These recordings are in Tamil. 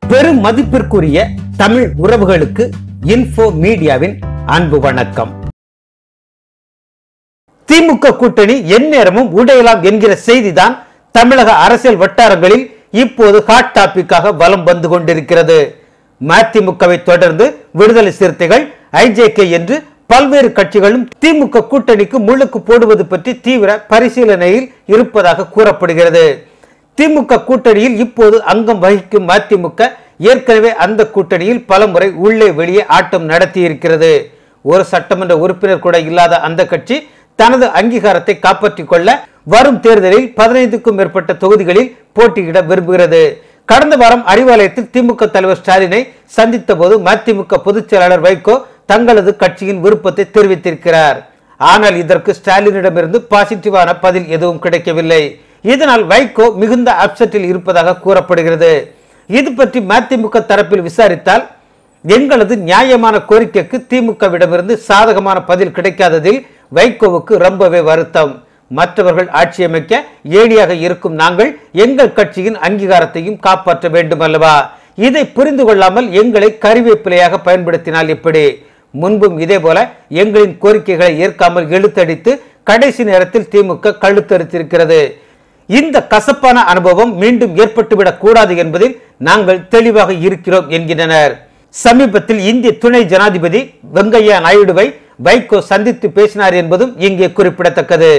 பெரும் மதிப்பிற்குரிய தமிழ் உறவுகளுக்கு இன்ஃபோ மீடியாவின் அன்பு வணக்கம் திமுக கூட்டணி எந்நேரமும் உடையலாம் என்கிற செய்திதான் தமிழக அரசியல் வட்டாரங்களில் இப்போது ஹாட் டாபிக்காக வலம் வந்து கொண்டிருக்கிறது மதிமுகவை தொடர்ந்து விடுதலை சிறுத்தைகள் ஐஜேகே என்று பல்வேறு கட்சிகளும் திமுக கூட்டணிக்கு முழுக்கு போடுவது பற்றி தீவிர பரிசீலனையில் இருப்பதாக கூறப்படுகிறது திமுக கூட்டணியில் இப்போது அங்கம் வகிக்கும் மதிமுக ஏற்கனவே அந்த கூட்டணியில் பலமுறை உள்ளே வெளியே ஆட்டம் நடத்தி இருக்கிறது ஒரு சட்டமன்ற உறுப்பினர் கூட இல்லாத அந்த கட்சி தனது அங்கீகாரத்தை காப்பாற்றிக் கொள்ள வரும் தேர்தலில் பதினைந்துக்கும் மேற்பட்ட தொகுதிகளில் போட்டியிட விரும்புகிறது கடந்த வாரம் அறிவாலயத்தில் திமுக தலைவர் ஸ்டாலினை சந்தித்த போது மதிமுக பொதுச் செயலாளர் வைகோ தங்களது கட்சியின் விருப்பத்தை தெரிவித்திருக்கிறார் ஆனால் இதற்கு ஸ்டாலினிடமிருந்து பாசிட்டிவான பதில் எதுவும் கிடைக்கவில்லை இதனால் வைகோ மிகுந்த அப்செட்டில் இருப்பதாக கூறப்படுகிறது இது பற்றி மதிமுக தரப்பில் விசாரித்தால் எங்களது நியாயமான கோரிக்கைக்கு திமுகவிடமிருந்து சாதகமான பதில் கிடைக்காததில் வைகோவுக்கு ரொம்பவே வருத்தம் மற்றவர்கள் ஆட்சி அமைக்க ஏடியாக இருக்கும் நாங்கள் எங்கள் கட்சியின் அங்கீகாரத்தையும் காப்பாற்ற வேண்டும் அல்லவா இதை புரிந்து கொள்ளாமல் எங்களை கருவேப்பிலையாக பயன்படுத்தினால் எப்படி முன்பும் இதே போல எங்களின் கோரிக்கைகளை ஏற்காமல் இழுத்தடித்து கடைசி நேரத்தில் திமுக கழுத்தறுத்திருக்கிறது இந்த கசப்பான அனுபவம் மீண்டும் ஏற்பட்டுவிடக் கூடாது என்பதில் நாங்கள் தெளிவாக இருக்கிறோம் என்கின்றனர் சமீபத்தில் இந்திய துணை ஜனாதிபதி வெங்கையா நாயுடுவை வைகோ சந்தித்து பேசினார் என்பதும் இங்கே குறிப்பிடத்தக்கது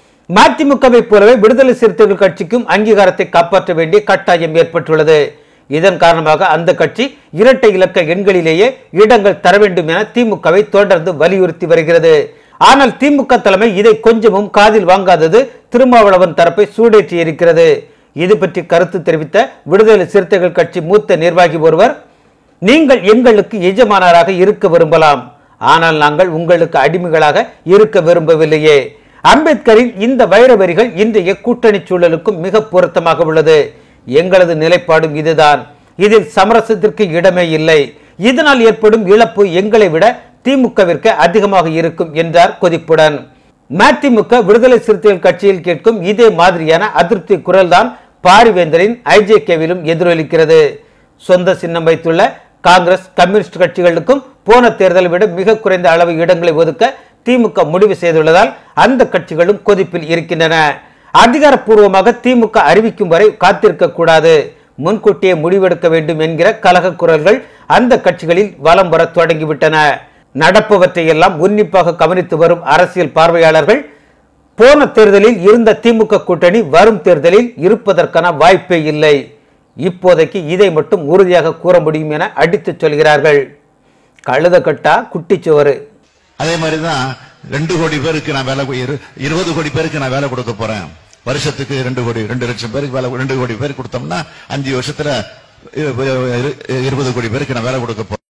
மதிமுகவை போலவே விடுதலை சிறுத்தைகள் கட்சிக்கும் அங்கீகாரத்தை காப்பாற்ற வேண்டிய கட்டாயம் ஏற்பட்டுள்ளது இதன் காரணமாக அந்த கட்சி இரட்டை இலக்க எண்களிலேயே இடங்கள் தர வேண்டும் என திமுகவை தொடர்ந்து வலியுறுத்தி வருகிறது ஆனால் திமுக தலைமை இதை கொஞ்சமும் காதில் வாங்காதது திருமாவளவன் தரப்பை சூடேற்றி இருக்கிறது இது பற்றி கருத்து தெரிவித்த விடுதலை சிறுத்தைகள் கட்சி மூத்த நிர்வாகி ஒருவர் நீங்கள் எங்களுக்கு எஜமானராக இருக்க விரும்பலாம் ஆனால் நாங்கள் உங்களுக்கு அடிமைகளாக இருக்க விரும்பவில்லையே அம்பேத்கரின் இந்த வைர வரிகள் இன்றைய கூட்டணி சூழலுக்கும் மிக பொருத்தமாக உள்ளது எங்களது நிலைப்பாடும் இதுதான் இதில் சமரசத்திற்கு இடமே இல்லை இதனால் ஏற்படும் இழப்பு எங்களை விட திமுகவிற்கு அதிகமாக இருக்கும் என்றார் கொதிப்புடன் மதிமுக விடுதலை சிறுத்தைகள் கட்சியில் கேட்கும் இதே மாதிரியான அதிருப்தி குரல்தான் பாரிவேந்தரின் ஐஜேகேவிலும் எதிரொலிக்கிறது சொந்த சின்னம் வைத்துள்ள காங்கிரஸ் கம்யூனிஸ்ட் கட்சிகளுக்கும் போன தேர்தலை விட மிக குறைந்த அளவு இடங்களை ஒதுக்க திமுக முடிவு செய்துள்ளதால் அந்த கட்சிகளும் கொதிப்பில் இருக்கின்றன அதிகாரப்பூர்வமாக திமுக அறிவிக்கும் வரை காத்திருக்க கூடாது முன்கூட்டியே முடிவெடுக்க வேண்டும் என்கிற கலக குரல்கள் அந்த கட்சிகளில் வலம் வர தொடங்கிவிட்டன நடப்பவற்றை எல்லாம் உன்னிப்பாக கவனித்து வரும் அரசியல் பார்வையாளர்கள் போன தேர்தலில் இருந்த திமுக கூட்டணி வரும் தேர்தலில் இருப்பதற்கான வாய்ப்பே இல்லை இப்போதைக்கு இதை மட்டும் உறுதியாக கூற முடியும் என அடித்துச் சொல்கிறார்கள் கழுத கட்டா குட்டிச்சுவரு அதே மாதிரிதான் ரெண்டு கோடி பேருக்கு நான் வேலை இரு- இருபது கோடி பேருக்கு நான் வேலை கொடுக்க போறேன் வருஷத்துக்கு ரெண்டு கோடி ரெண்டு லட்சம் பேருக்கு வேலை ரெண்டு கோடி பேருக்கு கொடுத்தோம்னா அஞ்சு வருஷத்துல இரு- இரு- இருபது கோடி பேருக்கு நான் வேலை கொடுக்க போறேன்